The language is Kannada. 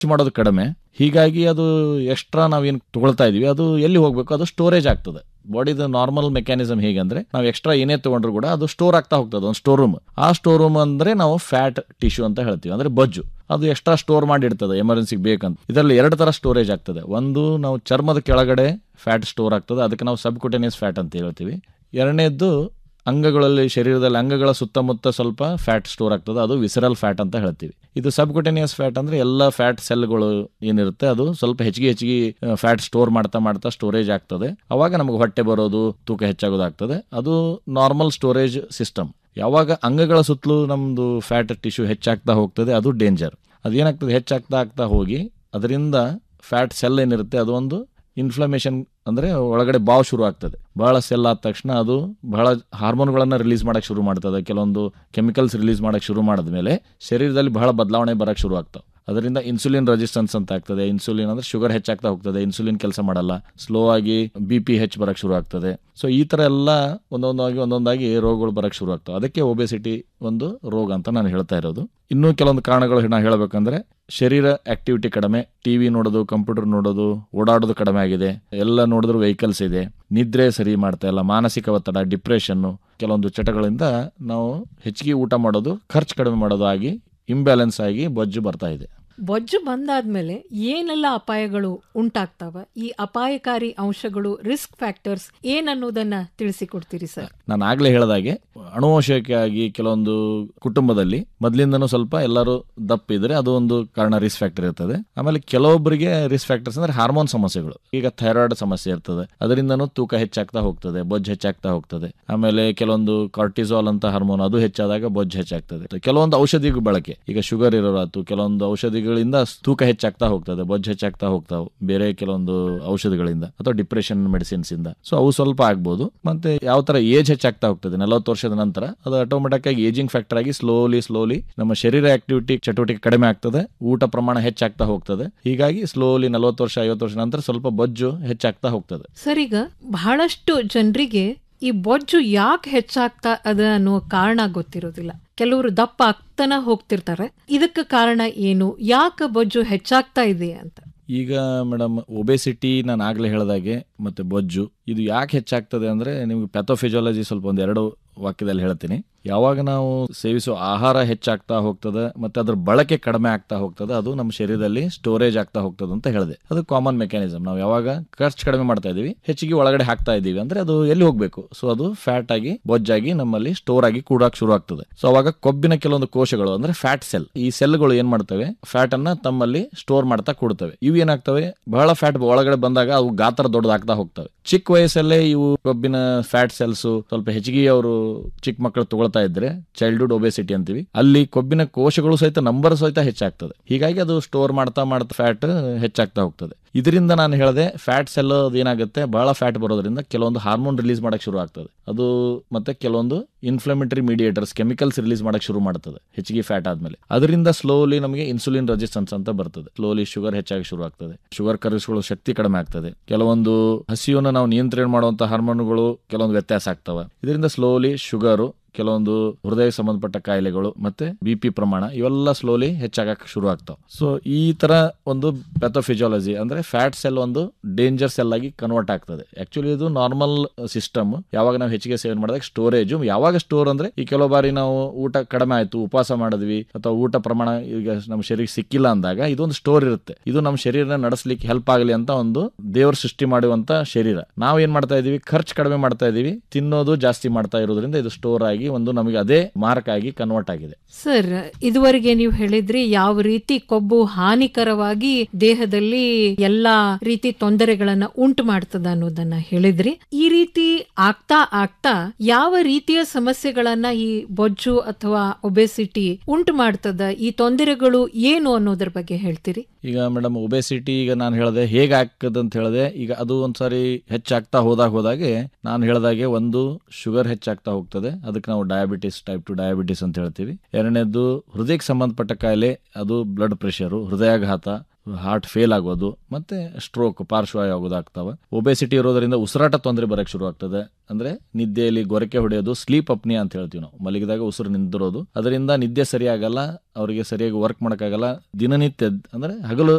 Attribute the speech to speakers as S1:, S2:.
S1: ಮಾಡೋದು ಕಡಿಮೆ ಹೀಗಾಗಿ ಅದು ಎಕ್ಸ್ಟ್ರಾ ನಾವೇನು ತಗೊಳ್ತಾ ಇದೀವಿ ಅದು ಎಲ್ಲಿ ಹೋಗ್ಬೇಕು ಅದು ಸ್ಟೋರೇಜ್ ಆಗ್ತದೆ ಬಾಡಿದ ನಾರ್ಮಲ್ ಮೆಕ್ಯಾನಿಸಮ್ ಹೇಗಂದ್ರೆ ನಾವು ಎಕ್ಸ್ಟ್ರಾ ಏನೇ ತಗೊಂಡ್ರು ಕೂಡ ಅದು ಸ್ಟೋರ್ ಆಗ್ತಾ ಹೋಗ್ತದೆ ಒಂದು ಸ್ಟೋರ್ ರೂಮ್ ಆ ಸ್ಟೋರ್ ರೂಮ್ ಅಂದ್ರೆ ನಾವು ಫ್ಯಾಟ್ ಟಿಶ್ಯೂ ಅಂತ ಹೇಳ್ತೀವಿ ಅಂದ್ರೆ ಬೊಜ್ಜು ಅದು ಎಕ್ಸ್ಟ್ರಾ ಸ್ಟೋರ್ ಮಾಡಿರ್ತದೆ ಎಮರ್ಜೆನ್ಸಿಗೆ ಬೇಕಂತ ಇದರಲ್ಲಿ ಎರಡು ತರ ಸ್ಟೋರೇಜ್ ಆಗ್ತದೆ ಒಂದು ನಾವು ಚರ್ಮದ ಕೆಳಗಡೆ ಫ್ಯಾಟ್ ಸ್ಟೋರ್ ಆಗ್ತದೆ ಅದಕ್ಕೆ ನಾವು ಸಬ್ಕುಟೇನಿಯಸ್ ಫ್ಯಾಟ್ ಅಂತ ಹೇಳ್ತೀವಿ ಎರಡನೇದ್ದು ಅಂಗಗಳಲ್ಲಿ ಶರೀರದಲ್ಲಿ ಅಂಗಗಳ ಸುತ್ತಮುತ್ತ ಸ್ವಲ್ಪ ಫ್ಯಾಟ್ ಸ್ಟೋರ್ ಆಗ್ತದೆ ಅದು ವಿಸರಲ್ ಫ್ಯಾಟ್ ಅಂತ ಹೇಳ್ತೀವಿ ಇದು ಸಬ್ಕುಟೇನಿಯಸ್ ಫ್ಯಾಟ್ ಅಂದ್ರೆ ಎಲ್ಲ ಫ್ಯಾಟ್ ಸೆಲ್ಗಳು ಏನಿರುತ್ತೆ ಅದು ಸ್ವಲ್ಪ ಹೆಚ್ಚಿಗೆ ಹೆಚ್ಚಿಗೆ ಫ್ಯಾಟ್ ಸ್ಟೋರ್ ಮಾಡ್ತಾ ಮಾಡ್ತಾ ಸ್ಟೋರೇಜ್ ಆಗ್ತದೆ ಅವಾಗ ನಮಗೆ ಹೊಟ್ಟೆ ಬರೋದು ತೂಕ ಹೆಚ್ಚಾಗೋದಾಗ್ತದೆ ಅದು ನಾರ್ಮಲ್ ಸ್ಟೋರೇಜ್ ಸಿಸ್ಟಮ್ ಯಾವಾಗ ಅಂಗಗಳ ಸುತ್ತಲೂ ನಮ್ದು ಫ್ಯಾಟ್ ಟಿಶ್ಯೂ ಹೆಚ್ಚಾಗ್ತಾ ಹೋಗ್ತದೆ ಅದು ಡೇಂಜರ್ ಅದೇನಾಗ್ತದೆ ಹೆಚ್ಚಾಗ್ತಾ ಆಗ್ತಾ ಹೋಗಿ ಅದರಿಂದ ಫ್ಯಾಟ್ ಸೆಲ್ ಏನಿರುತ್ತೆ ಅದು ಒಂದು ಇನ್ಫ್ಲಮೇಷನ್ ಅಂದ್ರೆ ಒಳಗಡೆ ಬಾವು ಶುರು ಆಗ್ತದೆ ಬಹಳ ಸೆಲ್ ಆದ ತಕ್ಷಣ ಅದು ಬಹಳ ಹಾರ್ಮೋನ್ಗಳನ್ನ ರಿಲೀಸ್ ಮಾಡಕ್ ಶುರು ಮಾಡ್ತದೆ ಕೆಲವೊಂದು ಕೆಮಿಕಲ್ಸ್ ರಿಲೀಸ್ ಮಾಡಕ್ ಶುರು ಮಾಡಿದ್ಮೇಲೆ ಶರೀರದಲ್ಲಿ ಬಹಳ ಬದಲಾವಣೆ ಬರಕ್ ಶುರು ಆಗ್ತಾವೆ ಅದರಿಂದ ಇನ್ಸುಲಿನ್ ರೆಸಿಸ್ಟೆನ್ಸ್ ಅಂತ ಆಗ್ತದೆ ಇನ್ಸುಲಿನ್ ಅಂದ್ರೆ ಶುಗರ್ ಹೆಚ್ಚಾಗ್ತಾ ಹೋಗ್ತದೆ ಇನ್ಸುಲಿನ್ ಕೆಲಸ ಮಾಡಲ್ಲ ಸ್ಲೋ ಆಗಿ ಬಿ ಪಿ ಹೆಚ್ಚು ಬರಕ್ ಶುರು ಆಗ್ತದೆ ಸೊ ಈ ತರ ಎಲ್ಲ ಒಂದೊಂದಾಗಿ ಒಂದೊಂದಾಗಿ ರೋಗಗಳು ಬರಕ್ ಶುರು ಆಗ್ತವೆ ಅದಕ್ಕೆ ಒಬೆಸಿಟಿ ಒಂದು ರೋಗ ಅಂತ ನಾನು ಹೇಳ್ತಾ ಇರೋದು ಇನ್ನೂ ಕೆಲವೊಂದು ಕಾರಣಗಳು ನಾ ಹೇಳ್ಬೇಕಂದ್ರೆ ಶರೀರ ಆಕ್ಟಿವಿಟಿ ಕಡಿಮೆ ಟಿವಿ ನೋಡೋದು ಕಂಪ್ಯೂಟರ್ ನೋಡೋದು ಓಡಾಡೋದು ಕಡಿಮೆ ಆಗಿದೆ ಎಲ್ಲ ನೋಡಿದ್ರು ವೆಹಿಕಲ್ಸ್ ಇದೆ ನಿದ್ರೆ ಸರಿ ಮಾಡ್ತಾ ಇಲ್ಲ ಮಾನಸಿಕ ಒತ್ತಡ ಡಿಪ್ರೆಷನ್ನು ಕೆಲವೊಂದು ಚಟಗಳಿಂದ ನಾವು ಹೆಚ್ಚಿಗೆ ಊಟ ಮಾಡೋದು ಖರ್ಚು ಕಡಿಮೆ ಮಾಡೋದು ಆಗಿ ಇಂಬ್ಯಾಲೆನ್ಸ್ ಆಗಿ ಬೊಜ್ಜು ಬರ್ತಾ ಇದೆ
S2: ಬೊಜ್ಜು ಬಂದಾದ್ಮೇಲೆ ಏನೆಲ್ಲ ಅಪಾಯಗಳು ಉಂಟಾಗ್ತಾವ ಈ ಅಪಾಯಕಾರಿ ಅಂಶಗಳು ರಿಸ್ಕ್ ಫ್ಯಾಕ್ಟರ್ಸ್ ಏನನ್ನೋದನ್ನ ತಿಳಿಸಿಕೊಡ್ತೀರಿ ಸರ್
S1: ನಾನು ಆಗ್ಲೇ ಹೇಳ್ದಾಗೆ ಅಣುವಂಶಕ್ಕಾಗಿ ಕೆಲವೊಂದು ಕುಟುಂಬದಲ್ಲಿ ಮೊದ್ಲಿಂದನೂ ಸ್ವಲ್ಪ ಎಲ್ಲರೂ ದಪ್ಪ ಇದ್ರೆ ಅದು ಒಂದು ಕಾರಣ ರಿಸ್ಕ್ ಫ್ಯಾಕ್ಟರ್ ಇರ್ತದೆ ಆಮೇಲೆ ಕೆಲವೊಬ್ಬರಿಗೆ ರಿಸ್ಕ್ ಫ್ಯಾಕ್ಟರ್ಸ್ ಅಂದ್ರೆ ಹಾರ್ಮೋನ್ ಸಮಸ್ಯೆಗಳು ಈಗ ಥೈರಾಯ್ಡ್ ಸಮಸ್ಯೆ ಇರ್ತದೆ ಅದರಿಂದನೂ ತೂಕ ಹೆಚ್ಚಾಗ್ತಾ ಹೋಗ್ತದೆ ಬೊಜ್ಜು ಹೆಚ್ಚಾಗ್ತಾ ಹೋಗ್ತದೆ ಆಮೇಲೆ ಕೆಲವೊಂದು ಕಾರ್ಟಿಸಾಲ್ ಅಂತ ಹಾರ್ಮೋನ್ ಅದು ಹೆಚ್ಚಾದಾಗ ಬೊಜ್ಜು ಹೆಚ್ಚಾಗ್ತದೆ ಕೆಲವೊಂದು ಔಷಧಿ ಬಳಕೆ ಈಗ ಶುಗರ್ ಇರೋರಾತು ಕೆಲವೊಂದು ಔಷಧಿಗಳಿಂದ ತೂಕ ಹೆಚ್ಚಾಗ್ತಾ ಹೋಗ್ತದೆ ಬೊಜ್ಜು ಹೆಚ್ಚಾಗ್ತಾ ಹೋಗ್ತಾವೆ ಬೇರೆ ಕೆಲವೊಂದು ಔಷಧಿಗಳಿಂದ ಅಥವಾ ಡಿಪ್ರೆಷನ್ ಮೆಡಿಸಿನ್ಸ್ ಇಂದ ಸೊ ಅವು ಸ್ವಲ್ಪ ಆಗ್ಬೋದು ಮತ್ತೆ ಯಾವ ತರ ಏಜ್ ಹೆಚ್ಚಾಗ್ತಾ ಹೋಗ್ತದೆ ನಲವತ್ತು ವರ್ಷದ ನಂತರ ಅದು ಆಟೋಮೆಟಿಕ್ ಆಗಿ ಏಜಿಂಗ್ ಫ್ಯಾಕ್ಟರ್ ಆಗಿ ಸ್ಲೋಲಿ ಸ್ಲೋಲಿ ನಮ್ಮ ಶರೀರ ಆಕ್ಟಿವಿಟಿ ಚಟುವಟಿಕೆ ಕಡಿಮೆ ಆಗ್ತದೆ ಊಟ ಪ್ರಮಾಣ ಹೆಚ್ಚಾಗ್ತಾ ಹೋಗ್ತದೆ ಹೀಗಾಗಿ ಸ್ಲೋಲಿ ನಲವತ್ತು ವರ್ಷ ಐವತ್ತು ವರ್ಷ ನಂತರ ಸ್ವಲ್ಪ ಬೊಜ್ಜು ಹೆಚ್ಚಾಗ್ತಾ ಹೋಗ್ತದೆ
S2: ಸರ್ ಈಗ ಬಹಳಷ್ಟು ಜನರಿಗೆ ಈ ಬೊಜ್ಜು ಯಾಕೆ ಹೆಚ್ಚಾಗ್ತಾ ಅದ ಅನ್ನೋ ಕಾರಣ ಗೊತ್ತಿರೋದಿಲ್ಲ ಕೆಲವರು ದಪ್ಪ ಆಗ್ತಾನ ಹೋಗ್ತಿರ್ತಾರೆ ಇದಕ್ಕೆ ಕಾರಣ ಏನು ಯಾಕೆ ಬೊಜ್ಜು ಹೆಚ್ಚಾಗ್ತಾ ಇದೆ ಅಂತ
S1: ಈಗ ಮೇಡಮ್ ಒಬೆಸಿಟಿ ನಾನು ಆಗ್ಲೇ ಹೇಳ್ದಾಗೆ ಮತ್ತೆ ಬೊಜ್ಜು ಇದು ಯಾಕೆ ಹೆಚ್ಚಾಗ್ತದೆ ಅಂದ್ರೆ ನಿಮ್ಗೆ ಪ್ಯಾಥೋಫಿಜಿಯಾಲಜಿ ಸ್ವಲ್ಪ ಒಂದು ಎರಡು ವಾಕ್ಯದಲ್ಲಿ ಹೇಳ್ತೀನಿ ಯಾವಾಗ ನಾವು ಸೇವಿಸೋ ಆಹಾರ ಹೆಚ್ಚಾಗ್ತಾ ಹೋಗ್ತದೆ ಮತ್ತೆ ಅದ್ರ ಬಳಕೆ ಕಡಿಮೆ ಆಗ್ತಾ ಹೋಗ್ತದೆ ಅದು ನಮ್ಮ ಶರೀರದಲ್ಲಿ ಸ್ಟೋರೇಜ್ ಆಗ್ತಾ ಹೋಗ್ತದೆ ಅಂತ ಹೇಳಿದೆ ಅದು ಕಾಮನ್ ಮೆಕ್ಯಾನಿಸಮ್ ನಾವು ಯಾವಾಗ ಖರ್ಚು ಕಡಿಮೆ ಮಾಡ್ತಾ ಇದೀವಿ ಹೆಚ್ಚಿಗೆ ಒಳಗಡೆ ಹಾಕ್ತಾ ಇದೀವಿ ಅಂದ್ರೆ ಅದು ಎಲ್ಲಿ ಹೋಗ್ಬೇಕು ಸೊ ಅದು ಫ್ಯಾಟ್ ಆಗಿ ಬೊಜ್ಜಾಗಿ ನಮ್ಮಲ್ಲಿ ಸ್ಟೋರ್ ಆಗಿ ಕೂಡಕ್ ಶುರು ಆಗ್ತದೆ ಸೊ ಅವಾಗ ಕೊಬ್ಬಿನ ಕೆಲವೊಂದು ಕೋಶಗಳು ಅಂದ್ರೆ ಫ್ಯಾಟ್ ಸೆಲ್ ಈ ಸೆಲ್ಗಳು ಏನ್ ಮಾಡ್ತವೆ ಫ್ಯಾಟ್ ಅನ್ನ ತಮ್ಮಲ್ಲಿ ಸ್ಟೋರ್ ಮಾಡ್ತಾ ಕೊಡ್ತವೆ ಇವು ಏನಾಗ್ತವೆ ಬಹಳ ಫ್ಯಾಟ್ ಒಳಗಡೆ ಬಂದಾಗ ಅವು ಗಾತ್ರ ದೊಡ್ಡದಾಗ್ತಾ ಹೋಗ್ತವೆ ಚಿಕ್ಕ ವಯಸ್ಸಲ್ಲೇ ಇವು ಕೊಬ್ಬಿನ ಫ್ಯಾಟ್ ಸೆಲ್ಸ್ ಸ್ವಲ್ಪ ಹೆಚ್ಚಿಗೆ ಅವರು ಚಿಕ್ಕ ಮಕ್ಕಳು ತಗೊಳ್ತಾ ಇದ್ರೆ ಚೈಲ್ಡ್ಹುಡ್ ಒಬೆಸಿಟಿ ಅಂತೀವಿ ಅಲ್ಲಿ ಕೊಬ್ಬಿನ ಕೋಶಗಳು ಸಹಿತ ನಂಬರ್ ಸಹಿತ ಹೆಚ್ಚಾಗ್ತದೆ ಹೀಗಾಗಿ ಅದು ಸ್ಟೋರ್ ಮಾಡ್ತಾ ಮಾಡ್ತಾ ಫ್ಯಾಟ್ ಹೆಚ್ಚಾಗ್ತಾ ಹೋಗ್ತದೆ ಇದರಿಂದ ನಾನು ಹೇಳಿದೆ ಫ್ಯಾಟ್ ಸೆಲ್ ಏನಾಗುತ್ತೆ ಬಹಳ ಫ್ಯಾಟ್ ಬರೋದ್ರಿಂದ ಕೆಲವೊಂದು ಹಾರ್ಮೋನ್ ರಿಲೀಸ್ ಮಾಡಕ್ ಶುರು ಆಗ್ತದೆ ಅದು ಮತ್ತೆ ಕೆಲವೊಂದು ಇನ್ಫ್ಲಮೇಟರಿ ಮೀಡಿಯೇಟರ್ಸ್ ಕೆಮಿಕಲ್ಸ್ ರಿಲೀಸ್ ಮಾಡಕ್ ಶುರು ಮಾಡ್ತದೆ ಹೆಚ್ಚಿಗೆ ಫ್ಯಾಟ್ ಆದ್ಮೇಲೆ ಅದರಿಂದ ಸ್ಲೋಲಿ ನಮಗೆ ಇನ್ಸುಲಿನ್ ರೆಸಿಸ್ಟೆನ್ಸ್ ಅಂತ ಬರ್ತದೆ ಸ್ಲೋಲಿ ಶುಗರ್ ಹೆಚ್ಚಾಗಿ ಶುರು ಆಗ್ತದೆ ಶುಗರ್ ಕರಗಿಸ್ಕೊಳ್ಳೋ ಶಕ್ತಿ ಕಡಿಮೆ ಆಗ್ತದೆ ಕೆಲವೊಂದು ಹಸಿವನ್ನು ನಾವು ನಿಯಂತ್ರಣ ಮಾಡುವಂತ ಹಾರ್ಮೋನ್ಗಳು ಕೆಲವೊಂದು ವ್ಯತ್ಯಾಸ ಆಗ್ತವೆ ಇದರಿಂದ ಸ್ಲೋಲಿ ಶುಗರು ಕೆಲವೊಂದು ಹೃದಯ ಸಂಬಂಧಪಟ್ಟ ಕಾಯಿಲೆಗಳು ಮತ್ತೆ ಬಿ ಪಿ ಪ್ರಮಾಣ ಇವೆಲ್ಲ ಸ್ಲೋಲಿ ಹೆಚ್ಚಾಗಕ್ಕೆ ಶುರು ಆಗ್ತಾವ ಸೊ ಈ ತರ ಒಂದು ಪ್ಯಾಥೋಫಿಜಿಯಾಲಜಿ ಅಂದ್ರೆ ಫ್ಯಾಟ್ ಸೆಲ್ ಒಂದು ಡೇಂಜರ್ ಸೆಲ್ ಆಗಿ ಕನ್ವರ್ಟ್ ಆಗ್ತದೆ ಆಕ್ಚುಲಿ ಇದು ನಾರ್ಮಲ್ ಸಿಸ್ಟಮ್ ಯಾವಾಗ ನಾವು ಹೆಚ್ಚಿಗೆ ಸೇವನೆ ಮಾಡಿದಾಗ ಸ್ಟೋರೇಜ್ ಯಾವಾಗ ಸ್ಟೋರ್ ಅಂದ್ರೆ ಈ ಕೆಲವು ಬಾರಿ ನಾವು ಊಟ ಕಡಿಮೆ ಆಯ್ತು ಉಪವಾಸ ಮಾಡಿದ್ವಿ ಅಥವಾ ಊಟ ಪ್ರಮಾಣ ಈಗ ನಮ್ಮ ಶರೀರ ಸಿಕ್ಕಿಲ್ಲ ಅಂದಾಗ ಇದೊಂದು ಸ್ಟೋರ್ ಇರುತ್ತೆ ಇದು ನಮ್ಮ ಶರೀರನ ನಡೆಸಲಿಕ್ಕೆ ಹೆಲ್ಪ್ ಆಗಲಿ ಅಂತ ಒಂದು ದೇವ್ರ ಸೃಷ್ಟಿ ಮಾಡುವಂತ ಶರೀರ ನಾವು ಏನ್ ಮಾಡ್ತಾ ಇದೀವಿ ಖರ್ಚು ಕಡಿಮೆ ಮಾಡ್ತಾ ಇದೀವಿ ತಿನ್ನೋದು ಜಾಸ್ತಿ ಮಾಡ್ತಾ ಇರೋದ್ರಿಂದ ಇದು ಸ್ಟೋರ್ ಆಗಿ ಒಂದು ನಮಗೆ ಅದೇ ಮಾರ್ಕ್ ಆಗಿ ಕನ್ವರ್ಟ್ ಆಗಿದೆ
S2: ಸರ್ ಇದುವರೆಗೆ ನೀವು ಹೇಳಿದ್ರಿ ಯಾವ ರೀತಿ ಕೊಬ್ಬು ಹಾನಿಕರವಾಗಿ ದೇಹದಲ್ಲಿ ಎಲ್ಲಾ ರೀತಿ ತೊಂದರೆಗಳನ್ನ ಉಂಟು ಮಾಡ್ತದ ಅನ್ನೋದನ್ನ ಹೇಳಿದ್ರಿ ಈ ರೀತಿ ಆಗ್ತಾ ಆಗ್ತಾ ಯಾವ ರೀತಿಯ ಸಮಸ್ಯೆಗಳನ್ನ ಈ ಬೊಜ್ಜು ಅಥವಾ ಒಬೆಸಿಟಿ ಉಂಟು ಮಾಡ್ತದ ಈ ತೊಂದರೆಗಳು ಏನು ಅನ್ನೋದ್ರ ಬಗ್ಗೆ ಹೇಳ್ತೀರಿ
S1: ಈಗ ಮೇಡಮ್ ಒಬೆಸಿಟಿ ಈಗ ನಾನು ಹೇಳಿದೆ ಹೇಗೆ ಆಗ್ತದೆ ಅಂತ ಹೇಳಿದೆ ಈಗ ಅದು ಒಂದ್ಸಾರಿ ಹೆಚ್ಚಾಗ್ತಾ ಹೋದಾಗ ಹೋದಾಗೆ ನಾನು ಹೇಳ್ದಾಗೆ ಒಂದು ಶುಗರ್ ಹೆಚ್ಚಾಗ್ತಾ ಹೋಗ್ತದೆ ಅದಕ್ಕೆ ನಾವು ಡಯಾಬಿಟಿಸ್ ಟೈಪ್ ಟು ಡಯಾಬಿಟಿಸ್ ಅಂತ ಹೇಳ್ತೀವಿ ಎರಡನೇದು ಹೃದಯಕ್ಕೆ ಸಂಬಂಧಪಟ್ಟ ಕಾಯಿಲೆ ಅದು ಬ್ಲಡ್ ಪ್ರೆಷರು ಹೃದಯಾಘಾತ ಹಾರ್ಟ್ ಫೇಲ್ ಆಗೋದು ಮತ್ತೆ ಸ್ಟ್ರೋಕ್ ಪಾರ್ಶ್ವವಾಯು ಆಗೋದಾಗ್ತವೆ ಒಬೆಸಿಟಿ ಇರೋದರಿಂದ ಉಸಿರಾಟ ತೊಂದರೆ ಬರಕ್ಕೆ ಶುರು ಆಗ್ತದೆ ಅಂದ್ರೆ ನಿದ್ದೆಯಲ್ಲಿ ಗೊರಕೆ ಹೊಡೆಯೋದು ಸ್ಲೀಪ್ ಅಪ್ನಿಯಾ ಅಂತ ಹೇಳ್ತೀವಿ ನಾವು ಮಲಗಿದಾಗ ಉಸಿರು ನಿಂತಿರೋದು ಅದರಿಂದ ನಿದ್ದೆ ಸರಿಯಾಗಲ್ಲ ಅವರಿಗೆ ಸರಿಯಾಗಿ ವರ್ಕ್ ಮಾಡೋಕ್ಕಾಗಲ್ಲ ದಿನನಿತ್ಯ ಅಂದ್ರೆ ಹಗಲು